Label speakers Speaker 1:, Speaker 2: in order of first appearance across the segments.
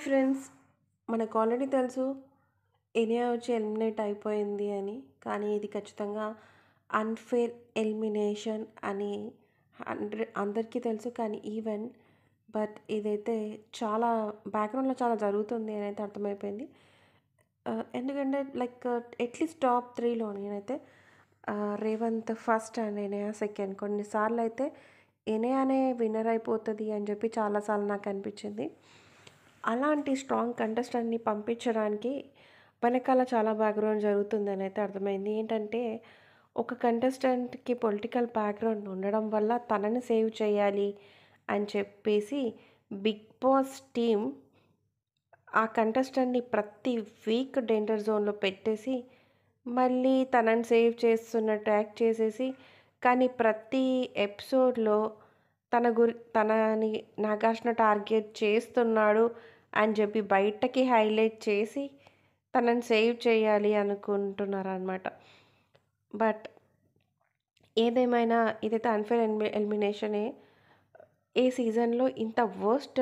Speaker 1: friends మనకు already తెలుసు ఇనియా వచ్చి ఎలిమినేట్ అయిపోయింది అని కానీ ఇది ఖచ్చితంగా అన్ఫేర్ ఎలిమినేషన్ అని హండ్రెడ్ అందరికీ తెలుసు కానీ ఈవెన్ బట్ ఇదైతే చాలా బ్యాక్గ్రౌండ్లో చాలా జరుగుతుంది అని అయితే అర్థమైపోయింది ఆ, ఎందుకంటే లైక్ అట్లీస్ట్ టాప్ త్రీలో నేనైతే ఆ, Revanth first and Inaya second కొన్నిసార్లు అయితే ఇనయానే విన్నర్ అయిపోతుంది అని చెప్పి చాలాసార్లు నాకు అనిపించింది అలాంటి స్ట్రాంగ్ కంటెస్టెంట్ని పంపించడానికి వెనకాల చాలా బ్యాక్గ్రౌండ్ జరుగుతుందని అయితే అర్థమైంది ఏంటంటే ఒక కంటెస్టెంట్కి పొలిటికల్ బ్యాక్గ్రౌండ్ ఉండడం వల్ల తనని సేవ్ చేయాలి అని చెప్పేసి బిగ్ బాస్ టీమ్ ఆ కంటెస్టెంట్ని ప్రతి వీక్ డేంజర్ జోన్లో పెట్టేసి మళ్ళీ తనని సేవ్ చేస్తున్నట్టు యాక్ట్ చేసేసి కానీ ప్రతి ఎపిసోడ్లో తన గురి తనని నాగార్జున టార్గెట్ చేస్తున్నాడు అని చెప్పి బయటకి హైలైట్ చేసి తనని సేవ్ చేయాలి అనుకుంటున్నారు అనమాట బట్ ఏదేమైనా ఇదైతే అన్ఫేర్ ఎలిమి ఎలిమినేషనే ఏ సీజన్లో ఇంత వర్స్ట్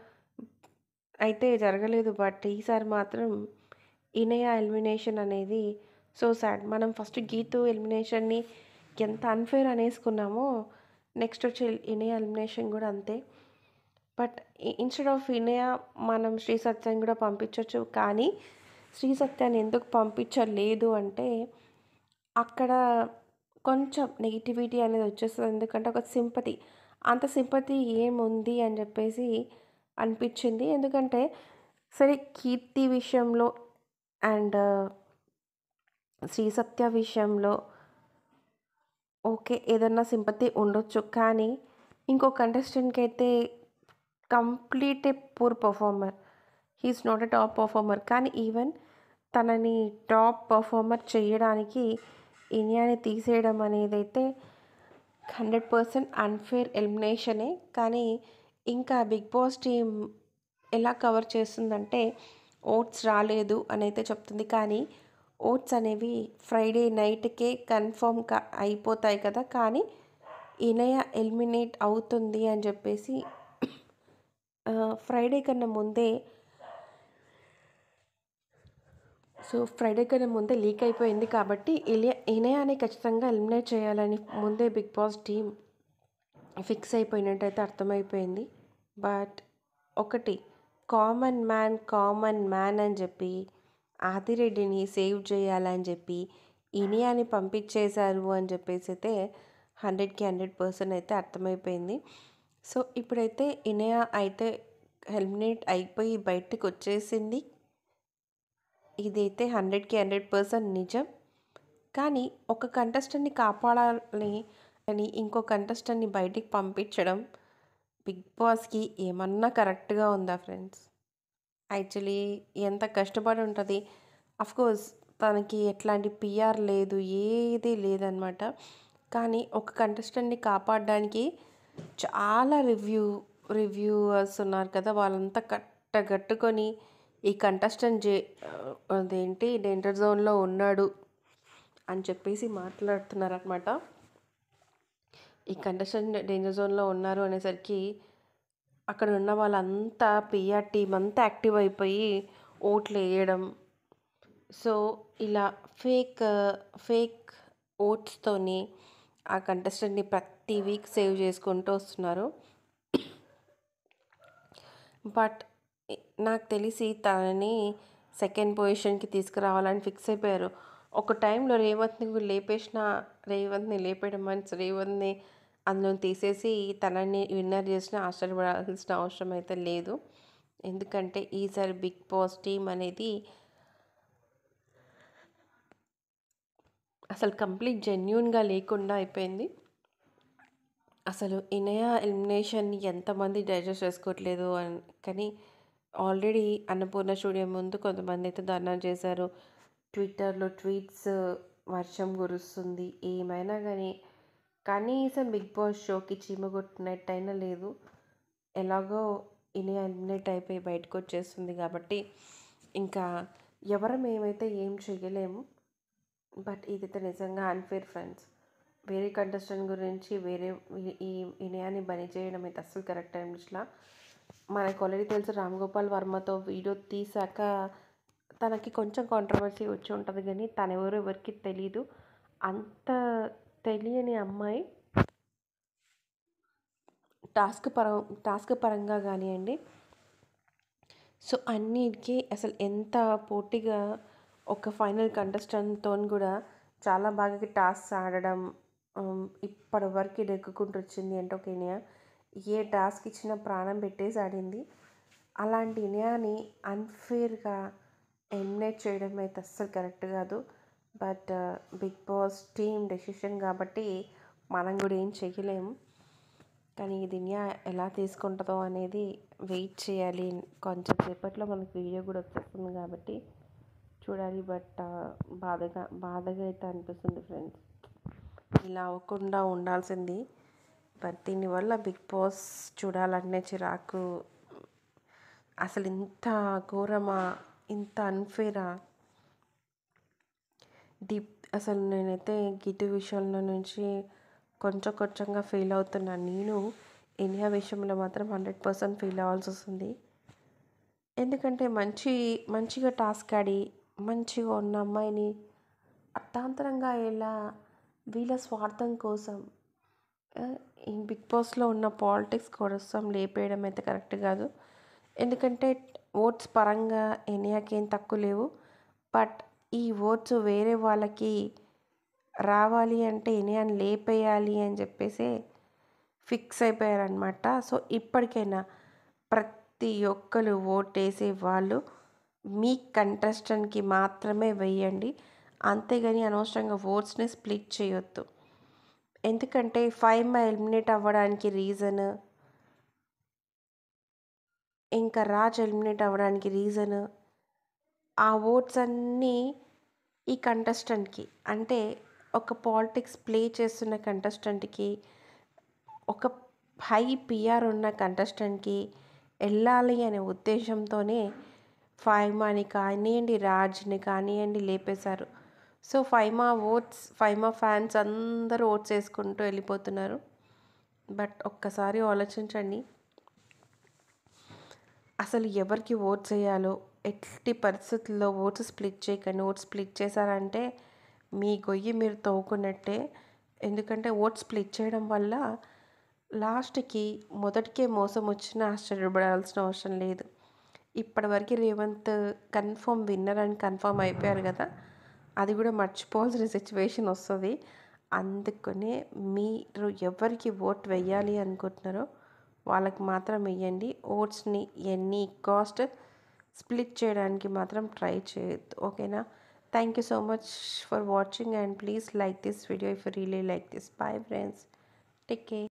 Speaker 1: అయితే జరగలేదు బట్ ఈసారి మాత్రం ఇనయ ఎలిమినేషన్ అనేది సో సాడ్ మనం ఫస్ట్ గీతు ఎలిమినేషన్ని ఎంత అన్ఫేర్ అనేసుకున్నామో నెక్స్ట్ వచ్చే ఇనయ ఎలిమినేషన్ కూడా అంతే బట్ ఇన్స్టెడ్ ఆఫ్ ఇనయ మనం శ్రీ సత్యం కూడా పంపించవచ్చు కానీ శ్రీ సత్యాన్ని ఎందుకు పంపించలేదు అంటే అక్కడ కొంచెం నెగిటివిటీ అనేది వచ్చేస్తుంది ఎందుకంటే ఒక సింపతి అంత సింపతి ఏముంది అని చెప్పేసి అనిపించింది ఎందుకంటే సరే కీర్తి విషయంలో అండ్ శ్రీ సత్య విషయంలో ఓకే ఏదన్నా సింపతి ఉండొచ్చు కానీ ఇంకో కంటెస్టెంట్కి అయితే complete a poor performer he is not a top performer కానీ ఈవెన్ తనని టాప్ పర్ఫార్మర్ చేయడానికి ఇండియాని తీసేయడం అనేది అయితే హండ్రెడ్ పర్సెంట్ అన్ఫేర్ ఎలిమినేషనే కానీ ఇంకా బిగ్ బాస్ టీమ్ ఎలా కవర్ చేస్తుందంటే ఓట్స్ రాలేదు అని అయితే చెప్తుంది కానీ ఓట్స్ అనేవి ఫ్రైడే నైట్కే కన్ఫర్మ్ కా అయిపోతాయి కదా కానీ ఇనయ ఎలిమినేట్ అవుతుంది అని చెప్పేసి ఆ, ఫ్రైడే కన్నా ముందే సో ఫ్రైడే కన్నా ముందే లీక్ అయిపోయింది కాబట్టి ఇలియా ఇనయాని ఖచ్చితంగా ఎలిమినేట్ చేయాలని ముందే బిగ్ బాస్ టీమ్ ఫిక్స్ అయిపోయినట్టయితే అర్థమైపోయింది బట్ ఒకటి కామన్ మ్యాన్ కామన్ మ్యాన్ అని చెప్పి ఆదిరెడ్డిని సేవ్ చేయాలని చెప్పి ఇనియాని పంపించేశారు అని చెప్పేసి అయితే హండ్రెడ్కి హండ్రెడ్ పర్సెంట్ అయితే అర్థమైపోయింది సో ఇప్పుడైతే ఇనయా అయితే ఎలిమినేట్ అయిపోయి బయటకు వచ్చేసింది ఇదైతే హండ్రెడ్కి హండ్రెడ్ పర్సెంట్ నిజం కానీ ఒక కంటెస్టెంట్ని కాపాడాలని అని ఇంకో కంటెస్టెంట్ని బయటికి పంపించడం బిగ్ బాస్కి ఏమన్నా కరెక్ట్గా ఉందా ఫ్రెండ్స్ యాక్చువల్లీ ఎంత కష్టపడి ఉంటుంది కోర్స్ తనకి ఎట్లాంటి పిఆర్ లేదు ఏది లేదనమాట కానీ ఒక కంటెస్టెంట్ని కాపాడడానికి చాలా రివ్యూ రివ్యూవర్స్ ఉన్నారు కదా వాళ్ళంతా కట్టగట్టుకొని ఈ కంటెస్టెంట్ జే అదేంటి డేంజర్ జోన్లో ఉన్నాడు అని చెప్పేసి మాట్లాడుతున్నారు అనమాట ఈ కంటెస్టెంట్ డేంజర్ జోన్లో ఉన్నారు అనేసరికి అక్కడ ఉన్న వాళ్ళంతా పిఆర్ టీం అంతా యాక్టివ్ అయిపోయి ఓట్లు వేయడం సో ఇలా ఫేక్ ఫేక్ ఓట్స్తోని ఆ కంటెస్టెంట్ని ప్రతి వీక్ సేవ్ చేసుకుంటూ వస్తున్నారు బట్ నాకు తెలిసి తనని సెకండ్ పొజిషన్కి తీసుకురావాలని ఫిక్స్ అయిపోయారు ఒక టైంలో రేవంత్ని కూడా లేపేసిన రేవంత్ని లేపేయడం మీన్స్ రేవంత్ని అందులో తీసేసి తనని విన్నర్ చేసిన ఆశ్చర్యపడాల్సిన అవసరం అయితే లేదు ఎందుకంటే ఈసారి బిగ్ బాస్ టీం అనేది అసలు కంప్లీట్ జెన్యున్గా లేకుండా అయిపోయింది అసలు ఇనయ ఎలిమినేషన్ ఎంతమంది డైజెస్ట్ చేసుకోవట్లేదు అని కానీ ఆల్రెడీ అన్నపూర్ణ స్టూడియో ముందు కొంతమంది అయితే ధర్నా చేశారు ట్విట్టర్లో ట్వీట్స్ వర్షం కురుస్తుంది ఏమైనా కానీ కనీసం బిగ్ బాస్ షోకి చీమ కొట్టినట్టయినా లేదు ఎలాగో ఇనియా ఎలిమినేట్ అయిపోయి బయటకు వచ్చేస్తుంది కాబట్టి ఇంకా ఎవరం ఏమైతే ఏం చేయలేము బట్ ఇదైతే నిజంగా అన్ఫేర్ ఫ్రెండ్స్ వేరే కంటెస్టెంట్ గురించి వేరే ఈ- ఈ ఇనియాని బని చేయడం అయితే అస్సలు కరెక్ట్ అనిపించలా మనకు ఆల్రెడీ తెలుసు రామ్ గోపాల్ వర్మతో వీడియో తీసాక తనకి కొంచెం కాంట్రవర్సీ వచ్చి ఉంటుంది కానీ తను ఎవరు ఎవరికి తెలీదు అంత తెలియని అమ్మాయి టాస్క్ పరం టాస్క్ పరంగా కానివ్వండి సో అన్నిటికీ అసలు ఎంత పోటీగా ఒక ఫైనల్ కంటెస్టెంట్తో కూడా చాలా బాగా టాస్క్ ఆడడం ఉమ్, ఇప్పటి వరకు నెగ్గుకుంటూ వచ్చింది అంటే ఒక ఇనియా ఏ టాస్క్ ఇచ్చినా ప్రాణం పెట్టేసి ఆడింది అలాంటి ఇనియాని అన్ఫేర్గా ఎలిమినేట్ చేయడం అయితే అస్సలు కరెక్ట్ కాదు but Bigg Boss team decision కాబట్టి మనం కూడా ఏం చేయలేము కానీ ఈ దునియా ఎలా తీసుకుంటుందో అనేది వెయిట్ చేయాలి కొంచెం సేపట్లో మనకు వీడియో కూడా వచ్చేస్తుంది కాబట్టి చూడాలి బట్ బాధగా బాధగా అయితే అనిపిస్తుంది ఫ్రెండ్స్ ఇలా అవ్వకుండా ఉండాల్సింది బట్ దీనివల్ల బిగ్ బాస్ చూడాలనే చిరాకు అసలు ఇంత ఘోరమా ఇంత అన్ఫేరా డీప్ అసలు నేనైతే గిటు విషయంలో నుంచి కొంచెం కొంచెంగా ఫీల్ అవుతున్నాను నేను ఇండియా విషయంలో మాత్రం హండ్రెడ్ పర్సెంట్ ఫీల్ అవ్వాల్సి వస్తుంది ఎందుకంటే మంచి మంచిగా టాస్క్ ఆడి మంచిగా ఉన్న అమ్మాయిని అర్థాంతరంగా ఎలా వీళ్ళ స్వార్థం కోసం ఆ, ఈ బిగ్ బాస్లో ఉన్న పాలిటిక్స్ కోసం లేపేయడం అయితే కరెక్ట్ కాదు ఎందుకంటే ఓట్స్ పరంగా ఎనియాకి ఏం తక్కువ లేవు బట్ ఈ ఓట్స్ వేరే వాళ్ళకి రావాలి అంటే ఎనియాని లేపేయాలి అని చెప్పేసి ఫిక్స్ అయిపోయారనమాట సో ఇప్పటికైనా ప్రతి ఒక్కరు ఓటేసే వాళ్ళు మీ కంటెస్టెంట్కి మాత్రమే వేయండి అంతేగాని అనవసరంగా ఓట్స్ని స్ప్లిట్ చేయొద్దు ఎందుకంటే ఫైవ్ మా ఎలిమినేట్ అవ్వడానికి రీజన్ ఇంకా రాజ్ ఎలిమినేట్ అవ్వడానికి రీజన్ ఆ ఓట్స్ అన్నీ ఈ కంటెస్టెంట్కి అంటే ఒక పాలిటిక్స్ ప్లే చేస్తున్న కంటెస్టెంట్కి ఒక హై పిఆర్ ఉన్న కంటెస్టెంట్కి వెళ్ళాలి అనే ఉద్దేశంతోనే ఫైమాని కానివ్వండి రాజ్ని కానివ్వండి లేపేశారు so Faima votes Faima fans అందరూ ఓట్స్ వేసుకుంటూ వెళ్ళిపోతున్నారు బట్ ఒక్కసారి ఆలోచించండి అసలు ఎవరికి ఓట్స్ వేయాలో ఎట్టి పరిస్థితుల్లో ఓట్స్ స్ప్లిట్ చేయకండి ఓట్స్ స్ప్లిట్ చేశారంటే మీ గొయ్యి మీరు తవ్వుకున్నట్టే ఎందుకంటే ఓట్స్ స్ప్లిట్ చేయడం వల్ల లాస్ట్కి మొదటికే మోసం వచ్చినా ఆశ్చర్యపడాల్సిన అవసరం లేదు ఇప్పటివరకు రేవంత్ కన్ఫర్మ్ విన్నర్ అని కన్ఫర్మ్ అయిపోయారు కదా అది కూడా మర్చిపోవాల్సిన సిచ్యువేషన్ వస్తుంది అందుకనే మీరు ఎవరికి ఓట్ వేయాలి అనుకుంటున్నారో వాళ్ళకి మాత్రం వేయండి ఓట్స్ని ఎన్ని కాస్ట్ స్ప్లిట్ చేయడానికి మాత్రం ట్రై చేయొద్దు ఓకేనా thank you so much for watching and please like this video if really like this bye friends take care